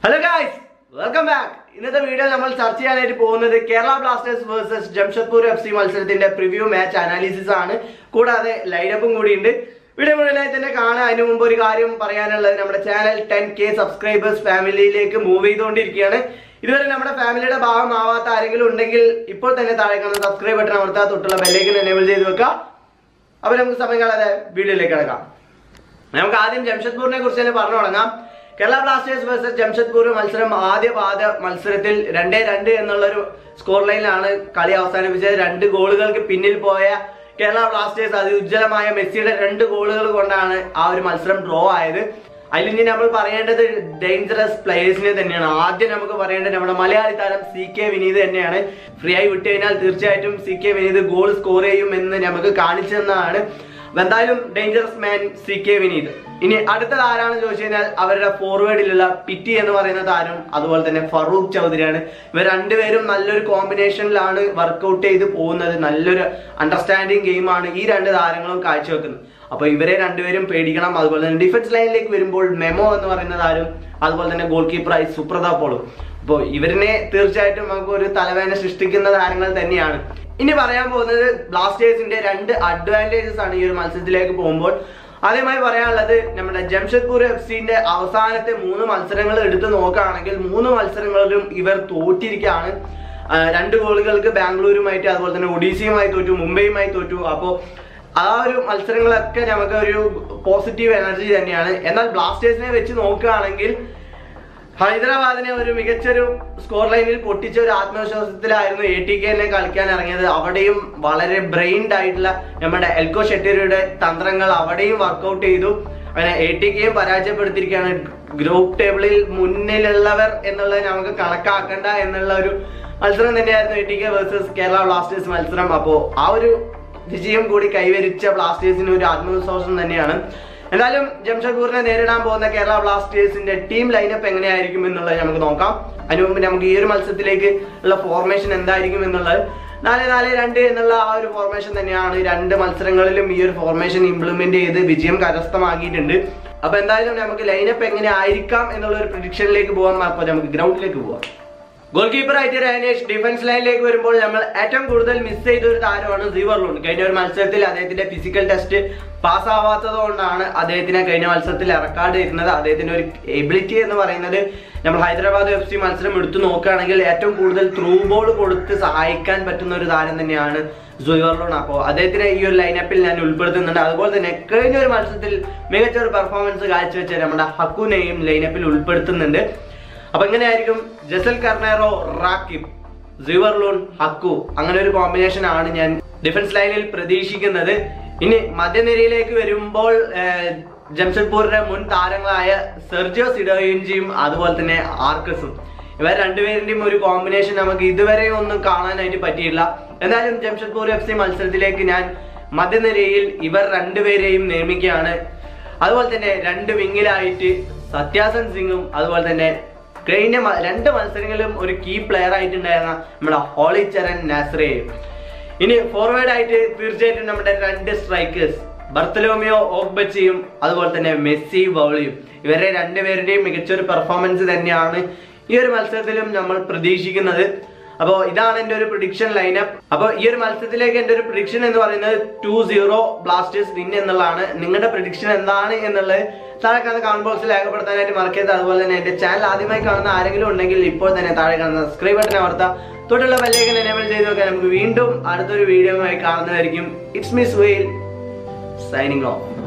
hello guys welcome back ഇന്നത്തെ video നമ്മൾ ചർച്ച ചെയ്യാനായിട്ട് പോകുന്നത് Kerala Blasters versus Jamshedpur F C മത്സരത്തിന്റെ പ്രിവ്യൂ മാച്ച് അനാലിസിസ് ആണ് കൂടാതെ ലൈനപ്പും കൂടിയുണ്ട് വീഡിയോ മുഴുവനായി തന്നെ കാണാൻ അതിന് മുമ്പ് ഒരു കാര്യം പറയാനുള്ളത് നമ്മുടെ ചാനൽ ടെൻ കെ സബ്സ്ക്രൈബേഴ്സ് ഫാമിലിയിലേക്ക് മൂവ് ചെയ്തുകൊണ്ടിരിക്കുകയാണ് ഇതുവരെ നമ്മുടെ ഫാമിലിയുടെ ഭാഗമാവാത്ത ആരെങ്കിലും ഉണ്ടെങ്കിൽ ഇപ്പോൾ തന്നെ താഴെ കാണുന്ന സബ്സ്ക്രൈബ് ബട്ടൺ അമർത്താ തൊട്ടുള്ള ബെല്ലേക്ക് എനേബിൾ ചെയ്ത് വെക്കുക അപ്പൊ നമുക്ക് സമയം കളയാതെ വീഡിയോയിലേക്ക് കിടക്കാം നമുക്ക് ആദ്യം ജംഷഡ്പൂരിനെ കുറിച്ച് തന്നെ പറഞ്ഞു തുടങ്ങാം കേരള ബ്ലാസ്റ്റേഴ്സ് വേഴ്സസ് ജംഷഡ്പൂർ മത്സരം ആദ്യ പാദ മത്സരത്തിൽ രണ്ടേ രണ്ട് എന്നുള്ളൊരു സ്കോർ ലൈനിലാണ് കളി അവസാനിപ്പിച്ചത് രണ്ട് ഗോളുകൾക്ക് പിന്നിൽ പോയ കേരള ബ്ലാസ്റ്റേഴ്സ് അതിഉജ്ജ്വലമായ മെസ്സിയുടെ രണ്ട് ഗോളുകൾ കൊണ്ടാണ് ആ ഒരു മത്സരം ഡ്രോ ആയത് അതിൽ ഇനി നമ്മൾ പറയേണ്ടത് ഡേഞ്ചറസ് പ്ലേയേഴ്സിനെ തന്നെയാണ് ആദ്യം നമുക്ക് പറയേണ്ടത് നമ്മുടെ മലയാളി താരം സി കെ വിനീത് തന്നെയാണ് ഫ്രീ ആയി വിട്ടു കഴിഞ്ഞാൽ തീർച്ചയായിട്ടും C K Vineeth goal score ചെയ്യും എന്ന് നമുക്ക് കാണിച്ചു തന്നതാണ് അപ്പൊ എന്തായാലും dangerous man C K Vineeth ഇനി അടുത്തത് ആരാണെന്ന് ചോദിച്ചു കഴിഞ്ഞാൽ അവരുടെ ഫോർവേഡിലുള്ള പിറ്റി എന്ന് പറയുന്ന താരം അതുപോലെ തന്നെ ഫറൂഖ് ചൗധരിയാണ് ഇവർ രണ്ടുപേരും നല്ലൊരു കോമ്പിനേഷനിലാണ് വർക്കൗട്ട് ചെയ്ത് പോകുന്നത് നല്ലൊരു അണ്ടർസ്റ്റാൻഡിങ് ഗെയിമാണ് ഈ രണ്ട് താരങ്ങളും കാഴ്ചവെക്കുന്നത് അപ്പൊ ഇവരെ രണ്ടുപേരും പേടിക്കണം അതുപോലെ തന്നെ ഡിഫൻസ് ലൈനിലേക്ക് വരുമ്പോൾ മെമോ എന്ന് പറയുന്ന താരം അതുപോലെ തന്നെ ഗോൾ കീപ്പറായി സുപ്രതാ പോളും അപ്പോൾ ഇവരിനെ തീർച്ചയായിട്ടും നമുക്ക് ഒരു തലവേദന സൃഷ്ടിക്കുന്ന താരങ്ങൾ തന്നെയാണ് ഇനി പറയാൻ പോകുന്നത് ബ്ലാസ്റ്റേഴ്സിന്റെ രണ്ട് അഡ്വാൻറ്റേജസ് ആണ് ഈ ഒരു മത്സരത്തിലേക്ക് പോകുമ്പോൾ ആദ്യമായി പറയാനുള്ളത് നമ്മുടെ ജംഷഡ്പൂർ എഫ് സിന്റെ അവസാനത്തെ മൂന്ന് മത്സരങ്ങൾ എടുത്ത് നോക്കുകയാണെങ്കിൽ മൂന്ന് മത്സരങ്ങളിലും ഇവർ തോറ്റിരിക്കുകയാണ് ആ, രണ്ട് ഗോളുകൾക്ക് ബാംഗ്ലൂരുമായിട്ട് അതുപോലെ തന്നെ ഒഡീസിയുമായി തോറ്റു മുംബൈയുമായി തോറ്റു അപ്പോൾ ആ ഒരു മത്സരങ്ങളൊക്കെ നമുക്ക് ഒരു പോസിറ്റീവ് എനർജി തന്നെയാണ് എന്നാൽ ബ്ലാസ്റ്റേഴ്സിനെ വെച്ച് നോക്കുകയാണെങ്കിൽ ഹൈദരാബാദിനെ ഒരു മികച്ചൊരു സ്കോർ ലൈനിൽ പൊട്ടിച്ച ഒരു ആത്മവിശ്വാസത്തിലായിരുന്നു എ ടി കെനെ കളിക്കാൻ ഇറങ്ങിയത് അവിടെയും വളരെ ബ്രെയിൻഡ് ആയിട്ടുള്ള നമ്മുടെ എൽക്കോ ഷെട്ടിയുടെ തന്ത്രങ്ങൾ അവിടെയും വർക്കൗട്ട് ചെയ്തു അങ്ങനെ എ ടി കെയും പരാജയപ്പെടുത്തിയിരിക്കുകയാണ് ഗ്രൂപ്പ് ടേബിളിൽ മുന്നിലുള്ളവർ എന്നുള്ളത് നമുക്ക് കണക്കാക്കണ്ട എന്നുള്ള ഒരു മത്സരം തന്നെയായിരുന്നു A T K versus Kerala Blasters മത്സരം അപ്പോൾ ആ ഒരു വിജയം കൂടി കൈവരിച്ച ബ്ലാസ്റ്റേഴ്സിന് ഒരു ആത്മവിശ്വാസം തന്നെയാണ് എന്തായാലും ജംഷഡ്പൂരിനെ നേരിടാൻ പോകുന്ന കേരള ബ്ലാസ്റ്റേഴ്സിന്റെ ടീം ലൈനപ്പ് എങ്ങനെയായിരിക്കും എന്നുള്ളത് നമുക്ക് നോക്കാം അതിനു മുമ്പ് നമുക്ക് ഈ ഒരു മത്സരത്തിലേക്ക് ഉള്ള ഫോർമേഷൻ എന്തായിരിക്കും എന്നുള്ളത് നാല് നാല് രണ്ട് എന്നുള്ള ആ ഒരു ഫോർമേഷൻ തന്നെയാണ് രണ്ട് മത്സരങ്ങളിലും ഈ ഒരു ഫോർമേഷൻ ഇംപ്ലിമെന്റ് ചെയ്ത് വിജയം കരസ്ഥമാക്കിയിട്ടുണ്ട് അപ്പൊ എന്തായാലും നമുക്ക് ലൈനപ്പ് എങ്ങനെ ആയിരിക്കാം എന്നുള്ള ഒരു പ്രഡിക്ഷനിലേക്ക് പോകാം അപ്പൊ നമുക്ക് ഗ്രൗണ്ടിലേക്ക് പോവാം ഗോൾ കീപ്പർ ആയിട്ട് രനേഷ് ഡിഫൻസ് ലൈനിലേക്ക് വരുമ്പോൾ നമ്മൾ ഏറ്റവും കൂടുതൽ മിസ് ചെയ്ത ഒരു താരമാണ് സീവർലൂൺ കഴിഞ്ഞ ഒരു മത്സരത്തിൽ അദ്ദേഹത്തിന്റെ ഫിസിക്കൽ ടെസ്റ്റ് പാസ്സാവാത്തത് കൊണ്ടാണ് അദ്ദേഹത്തിനെ കഴിഞ്ഞ മത്സരത്തിൽ ഇറക്കാണ്ട് ഇരുന്നത് അദ്ദേഹത്തിന്റെ ഒരു എബിലിറ്റി എന്ന് പറയുന്നത് നമ്മൾ ഹൈദരാബാദ് എഫ് സി മത്സരം എടുത്തു നോക്കുകയാണെങ്കിൽ ഏറ്റവും കൂടുതൽ ത്രൂ ബോൾ കൊടുത്ത് സഹായിക്കാൻ പറ്റുന്ന ഒരു താരം തന്നെയാണ് ജുവർലോൺ അപ്പോൾ അദ്ദേഹത്തിനെ ഈ ഒരു ലൈനപ്പിൽ ഞാൻ ഉൾപ്പെടുത്തുന്നുണ്ട് അതുപോലെ തന്നെ കഴിഞ്ഞ ഒരു മത്സരത്തിൽ മികച്ച ഒരു പെർഫോമൻസ് കാഴ്ചവെച്ച നമ്മുടെ ഹക്കുനെയും ലൈനപ്പിൽ ഉൾപ്പെടുത്തുന്നുണ്ട് അപ്പൊ എങ്ങനെയായിരിക്കും ജസൽ കർണേറോ റാക്കിബ് സിവർലൂൺ ഹക്കു അങ്ങനെ ഒരു കോമ്പിനേഷൻ ആണ് ഞാൻ ഡിഫൻസ് ലൈനിൽ പ്രതീക്ഷിക്കുന്നത് ഇനി മധ്യനിരയിലേക്ക് വരുമ്പോൾ ഏഹ്, ജംഷഡ്പൂരിന്റെ മുൻ താരങ്ങളായ സെർജിയോ സിഡോയിൻജിയും അതുപോലെ തന്നെ ആർക്കസും ഇവർ രണ്ടുപേരുടെയും ഒരു കോമ്പിനേഷൻ നമുക്ക് ഇതുവരെ ഒന്നും കാണാനായിട്ട് പറ്റിയില്ല എന്തായാലും ജംഷഡ്പൂർ എഫ് സി മത്സരത്തിലേക്ക് ഞാൻ മധ്യനിരയിൽ ഇവർ രണ്ടുപേരെയും നിയമിക്കുകയാണ് അതുപോലെ തന്നെ രണ്ട് വിങ്ങിലായിട്ട് സത്യാസൻ സിംഗും അതുപോലെ തന്നെ കഴിഞ്ഞ മ- രണ്ട് മത്സരങ്ങളിലും ഒരു കീ പ്ലെയർ ആയിട്ടുണ്ടായിരുന്ന നമ്മുടെ ഹോളി ചരൺ നാസ്രയും ഇനി ഫോർവേഡ് ആയിട്ട് തീർച്ചയായിട്ടും നമ്മുടെ രണ്ട് സ്ട്രൈക്കേഴ്സ് ബർത്തലോമിയോ ഓഗ്ബച്ചിയും അതുപോലെ തന്നെ മെസ്സി ബൗളിയും ഇവരെ രണ്ടുപേരുടെയും മികച്ചൊരു പെർഫോമൻസ് തന്നെയാണ് ഈ ഒരു മത്സരത്തിലും നമ്മൾ പ്രതീക്ഷിക്കുന്നത് അപ്പോൾ ഇതാണ് എൻ്റെ ഒരു പ്രഡിക്ഷൻ ലൈനപ്പ് അപ്പോൾ ഈ ഒരു മത്സരത്തിലേക്ക് എൻ്റെ ഒരു പ്രഡിക്ഷൻ എന്ന് പറയുന്നത് ടു സീറോ ബ്ലാസ്റ്റേഴ്സ് വിൻ എന്നുള്ളതാണ് നിങ്ങളുടെ പ്രഡിക്ഷൻ എന്താണ് എന്നുള്ളത് താഴെ കാണുന്ന കമന്റ് ബോക്സിൽ രേഖപ്പെടുത്താനായിട്ട് മറക്കരുത് അതുപോലെ തന്നെ എൻ്റെ ചാനൽ ആദ്യമായി കാണുന്ന ആരെങ്കിലും ഉണ്ടെങ്കിൽ ഇപ്പോൾ തന്നെ താഴെ കാണുന്ന സബ്സ്ക്രൈബ് ബട്ടൺ അമർത്താം തൊട്ടുള്ള ബെല്ലേക്ക് എനേബിൾ ചെയ്ത് നോക്കാൻ നമുക്ക് വീണ്ടും അടുത്തൊരു വീഡിയോയുമായി കാണുന്നതായിരിക്കും ഇറ്റ്സ് മിസ് വെയിൽ സൈനിങ് ഓഫ്